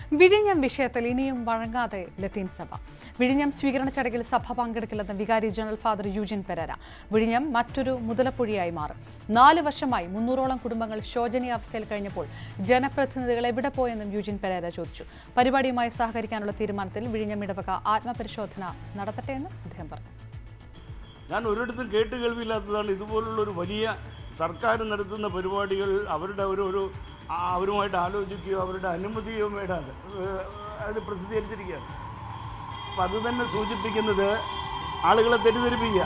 വിഴിഞ്ഞം വിഷയത്തിൽ ഇനിയും വഴങ്ങാതെ ലത്തീൻ സഭ വിഴിഞ്ഞം സ്വീകരണ ചടങ്ങിൽ സഭ പങ്കെടുക്കില്ലെന്ന് വികാരി ജനറൽ ഫാദർ യൂജിൻ പെരേര വിഴിഞ്ഞം മറ്റൊരു മുതലപ്പുഴയായി മാറും നാല് വർഷമായി മുന്നൂറോളം കുടുംബങ്ങൾ ശോചനീയാവസ്ഥയിൽ കഴിഞ്ഞപ്പോൾ ജനപ്രതിനിധികൾ എവിടെ പോയെന്നും യൂജിൻ പെരേര ചോദിച്ചു പരിപാടിയുമായി സഹകരിക്കാനുള്ള തീരുമാനത്തിൽ വിഴിഞ്ഞം ഇടവക ആത്മപരിശോധന നടത്തട്ടെ എന്നും അദ്ദേഹം പറഞ്ഞു ഞാൻ ഒരിടത്തും കേട്ട് കേൾവിയില്ലാത്തതാണ് ഇതുപോലുള്ള ഒരു വലിയ സർക്കാർ നടത്തുന്ന പരിപാടികൾ അവരുടെ ഒരു ഒരു ആ, അവരുമായിട്ട് ആലോചിക്കുകയോ അവരുടെ അനുമതിയോ വേണ്ടാതെ ഏഹ്, അത് പ്രസിദ്ധീകരിച്ചിരിക്കുകയാണ് അപ്പം അത് തന്നെ സൂചിപ്പിക്കുന്നത് ആളുകളെ തെറ്റിദ്ധരിപ്പിക്കുക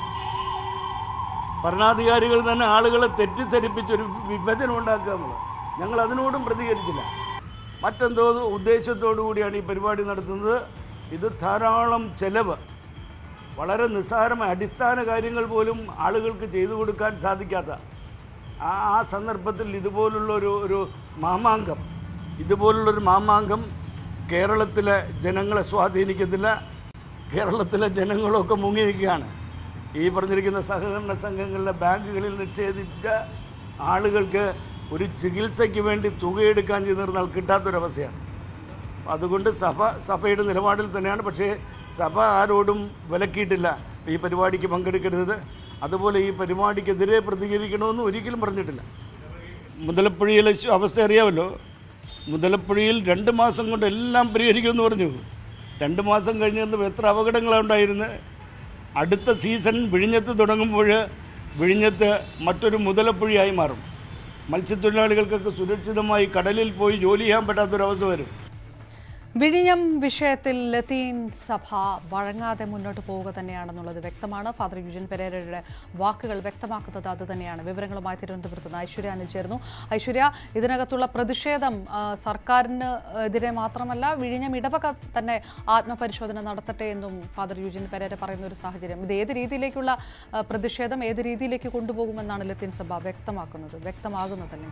ഭരണാധികാരികൾ തന്നെ ആളുകളെ തെറ്റിദ്ധരിപ്പിച്ചൊരു വിഭജനം ഉണ്ടാക്കുക എന്നുള്ളത് ഞങ്ങൾ അതിനോടും പ്രതികരിച്ചില്ല മറ്റെന്തോ ഉദ്ദേശത്തോടു കൂടിയാണ് ഈ പരിപാടി നടത്തുന്നത് ഇത് ധാരാളം ചെലവ് വളരെ നിസ്സാരമായ അടിസ്ഥാന കാര്യങ്ങൾ പോലും ആളുകൾക്ക് ചെയ്തു കൊടുക്കാൻ സാധിക്കാത്ത ആ ആ സന്ദർഭത്തിൽ ഇതുപോലുള്ള ഒരു ഒരു മാമാങ്കം ഇതുപോലുള്ളൊരു മാമാങ്കം കേരളത്തിലെ ജനങ്ങളെ സ്വാധീനിക്കത്തില്ല കേരളത്തിലെ ജനങ്ങളൊക്കെ മുങ്ങി നിൽക്കുകയാണ് ഈ പറഞ്ഞിരിക്കുന്ന സഹകരണ സംഘങ്ങളിലെ ബാങ്കുകളിൽ നിക്ഷേപിച്ച ആളുകൾക്ക് ഒരു ചികിത്സയ്ക്ക് വേണ്ടി തുകയെടുക്കാൻ ചെന്നിരുന്നാൽ കിട്ടാത്തൊരവസ്ഥയാണ് അതുകൊണ്ട് സഭ സഭയുടെ നിലപാടിൽ തന്നെയാണ് പക്ഷേ സഭ ആരോടും വിലക്കിയിട്ടില്ല ഈ പരിപാടിക്ക് പങ്കെടുക്കരുത് അതുപോലെ ഈ പരിപാടിക്കെതിരെ പ്രതികരിക്കണമെന്നും ഒരിക്കലും പറഞ്ഞിട്ടില്ല മുതലപ്പുഴയിലെ ശു- അവസ്ഥ അറിയാമല്ലോ മുതലപ്പുഴയിൽ രണ്ട് മാസം കൊണ്ട് എല്ലാം പരിഹരിക്കുമെന്ന് പറഞ്ഞു രണ്ട് മാസം കഴിഞ്ഞ് നിന്ന് എത്ര അപകടങ്ങളാണ് ഉണ്ടായിരുന്നത് അടുത്ത സീസൺ വിഴിഞ്ഞത്ത് തുടങ്ങുമ്പോൾ വിഴിഞ്ഞത്ത് മറ്റൊരു മുതലപ്പുഴയായി മാറും മത്സ്യത്തൊഴിലാളികൾക്കൊക്കെ സുരക്ഷിതമായി കടലിൽ പോയി ജോലി ചെയ്യാൻ പറ്റാത്തൊരവസ്ഥ വരും വിഴിഞ്ഞം വിഷയത്തിൽ ലത്തീൻ സഭ വഴങ്ങാതെ മുന്നോട്ട് പോവുക തന്നെയാണെന്നുള്ളത് വ്യക്തമാണ് ഫാദർ യുജിൻ പെരേരയുടെ വാക്കുകൾ വ്യക്തമാക്കുന്നത് അത് തന്നെയാണ് വിവരങ്ങളുമായി തിരുവനന്തപുരത്ത് നിന്ന് ഐശ്വര്യ അനു ചേർന്നു ഐശ്വര്യ ഇതിനകത്തുള്ള പ്രതിഷേധം ആ, സർക്കാരിന് എതിരെ മാത്രമല്ല വിഴിഞ്ഞം ഇടവക തന്നെ ആത്മപരിശോധന നടത്തട്ടെ എന്നും ഫാദർ യുജിൻ പെരേര പറയുന്ന ഒരു സാഹചര്യം ഇത് ഏത് രീതിയിലേക്കുള്ള ആ, പ്രതിഷേധം ഏത് രീതിയിലേക്ക് കൊണ്ടുപോകുമെന്നാണ് ലത്തീൻ സഭ വ്യക്തമാക്കുന്നത് വ്യക്തമാകുന്നതല്ലെങ്കിൽ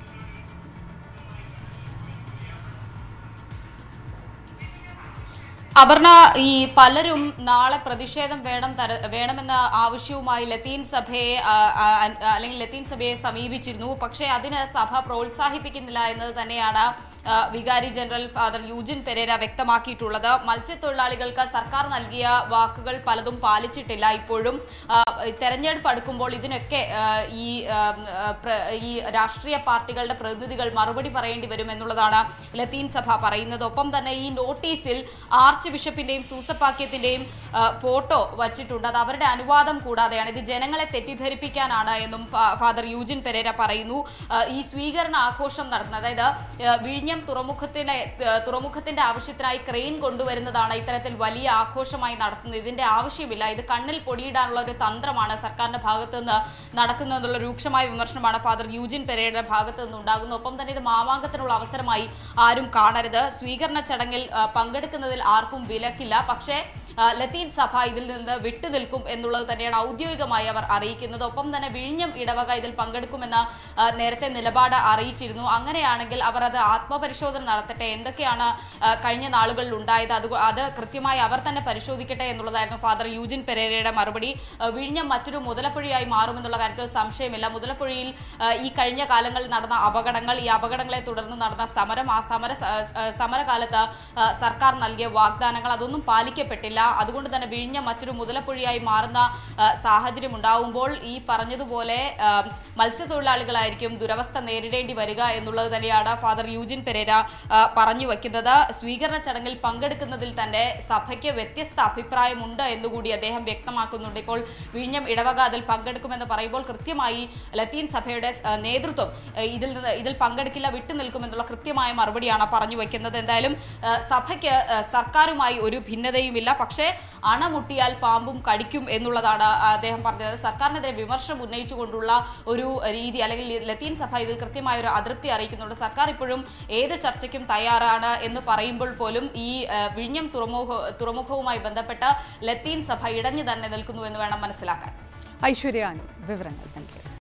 അപർണ ഈ പലരും നാളെ പ്രതിഷേധം വേണം തര- വേണമെന്ന ആവശ്യവുമായി ലത്തീൻ സഭയെ ആ, ആ, അല്ലെങ്കിൽ ലത്തീൻ സഭയെ സമീപിച്ചിരുന്നു പക്ഷേ അതിന് സഭ പ്രോത്സാഹിപ്പിക്കുന്നില്ല എന്നത് തന്നെയാണ് ആ, വികാരി ജനറൽ ഫാദർ യൂജിൻ പെരേര വ്യക്തമാക്കിയിട്ടുള്ളത് മത്സ്യത്തൊഴിലാളികൾക്ക് സർക്കാർ നൽകിയ വാക്കുകൾ പലതും പാലിച്ചിട്ടില്ല ഇപ്പോഴും ആ, തെരഞ്ഞെടുപ്പ് അടുക്കുമ്പോൾ ഇതിനൊക്കെ ആ, ഈ ആ, ആ, പ്ര- ഈ രാഷ്ട്രീയ പാർട്ടികളുടെ പ്രതിനിധികൾ മറുപടി പറയേണ്ടി വരും എന്നുള്ളതാണ് ലത്തീൻ സഭ പറയുന്നത് ഒപ്പം തന്നെ ഈ നോട്ടീസിൽ ആർച്ച് ബിഷപ്പിന്റെയും സൂസപ്പാക്യത്തിന്റെയും ആ, ഫോട്ടോ വച്ചിട്ടുണ്ട് അത് അവരുടെ അനുവാദം കൂടാതെയാണ് ഇത് ജനങ്ങളെ തെറ്റിദ്ധരിപ്പിക്കാനാണ് എന്നും ഫാ- ഫാദർ യൂജിൻ പെരേര പറയുന്നു ആ, ഈ സ്വീകരണ ആഘോഷം നടത്തുന്നത് അതായത് ആ, വിഴിഞ്ഞം തുറമുഖത്തിനെ ആ, തുറമുഖത്തിന്റെ ആവശ്യത്തിനായി ക്രെയിൻ കൊണ്ടുവരുന്നതാണ് ഇത്തരത്തിൽ വലിയ ആഘോഷമായി നടത്തുന്നത് ഇതിന്റെ ആവശ്യമില്ല ഇത് കണ്ണിൽ പൊടിയിടാനുള്ള ഒരു തന്ത്രമാണ് സർക്കാരിന്റെ ഭാഗത്ത് നിന്ന് നടക്കുന്നതെന്നുള്ള രൂക്ഷമായ വിമർശനമാണ് ഫാദർ യൂജിൻ പെരേരയുടെ ഭാഗത്ത് നിന്ന് ഉണ്ടാകുന്നത് ഒപ്പം തന്നെ ഇത് മാമാങ്കത്തിനുള്ള അവസരമായി ആരും കാണരുത് സ്വീകരണ ചടങ്ങിൽ ആ, പങ്കെടുക്കുന്നതിൽ ആർക്കും വിലക്കില്ല പക്ഷേ ആ, ലത്തീൻ സഭ ഇതിൽ നിന്ന് വിട്ടുനിൽക്കും എന്നുള്ളത് തന്നെയാണ് ഔദ്യോഗികമായി അവർ അറിയിക്കുന്നത് ഒപ്പം തന്നെ വിഴിഞ്ഞം ഇടവക ഇതിൽ പങ്കെടുക്കുമെന്ന ആ, നേരത്തെ നിലപാട് അറിയിച്ചിരുന്നു അങ്ങനെയാണെങ്കിൽ അവർ അത് ആത്മപരിശോധന നടത്തട്ടെ എന്തൊക്കെയാണ് ആ, കഴിഞ്ഞ നാളുകളിൽ ഉണ്ടായത് അത് അത് കൃത്യമായി അവർ തന്നെ പരിശോധിക്കട്ടെ എന്നുള്ളതായിരുന്നു ഫാദർ യൂജിൻ പെരേരയുടെ മറുപടി ആ, വിഴിഞ്ഞം മറ്റൊരു മുതലപ്പുഴയായി മാറുമെന്നുള്ള കാര്യത്തിൽ സംശയമില്ല മുതലപ്പുഴയിൽ ആ, ഈ കഴിഞ്ഞ കാലങ്ങളിൽ നടന്ന അപകടങ്ങൾ ഈ അപകടങ്ങളെ തുടർന്ന് നടന്ന സമരം ആ സമര സ- ആ, സമരകാലത്ത് ആ, സർക്കാർ നൽകിയ വാഗ്ദാനങ്ങൾ അതൊന്നും പാലിക്കപ്പെട്ടില്ല അതുകൊണ്ട് തന്നെ വിഴിഞ്ഞ മറ്റൊരു മുതലപ്പുഴയായി മാറുന്ന ആ, സാഹചര്യം ഉണ്ടാവുമ്പോൾ ഈ പറഞ്ഞതുപോലെ ആ, മത്സ്യത്തൊഴിലാളികളായിരിക്കും ദുരവസ്ഥ നേരിടേണ്ടി വരിക എന്നുള്ളത് തന്നെയാണ് ഫാദർ യൂജിൻ പെരേര ആ, പറഞ്ഞു വയ്ക്കുന്നത് സ്വീകരണ ചടങ്ങിൽ പങ്കെടുക്കുന്നതിൽ തന്നെ സഭയ്ക്ക് വ്യത്യസ്ത അഭിപ്രായമുണ്ട് എന്നുകൂടി അദ്ദേഹം വ്യക്തമാക്കുന്നുണ്ട് ഇപ്പോൾ വിഴിഞ്ഞം ഇടവക അതിൽ പങ്കെടുക്കുമെന്ന് പറയുമ്പോൾ കൃത്യമായി ലത്തീൻ സഭയുടെ ആ, നേതൃത്വം ആ, ഇതിൽ നിന്ന് ഇതിൽ പങ്കെടുക്കില്ല വിട്ടുനിൽക്കുമെന്നുള്ള കൃത്യമായ മറുപടിയാണ് പറഞ്ഞു വയ്ക്കുന്നത് എന്തായാലും ആ, സഭയ്ക്ക് ആ, സർക്കാരുമായി ഒരു ഭിന്നതയുമില്ല പക്ഷേ അണമുട്ടിയാൽ പാമ്പും കടിക്കും എന്നുള്ളതാണ് അദ്ദേഹം പറഞ്ഞത് സർക്കാരിനെതിരെ വിമർശനം ഉന്നയിച്ചുകൊണ്ടുള്ള ഒരു രീതി അല്ലെങ്കിൽ ലത്തീൻ സഭ ഇതിൽ കൃത്യമായ ഒരു അതൃപ്തി അറിയിക്കുന്നുണ്ട് സർക്കാർ ഇപ്പോഴും ഏത് ചർച്ചയ്ക്കും തയ്യാറാണ് എന്ന് പറയുമ്പോൾ പോലും ഈ ആ, വിഴിഞ്ഞം തുറമുഖ തുറമുഖവുമായി ബന്ധപ്പെട്ട് ലത്തീൻ സഭ ഇടഞ്ഞു തന്നെ നിൽക്കുന്നു എന്ന് വേണം മനസ്സിലാക്കാൻ ഐശ്വര്യ അനു വിവരങ്ങൾ നൽകിയത്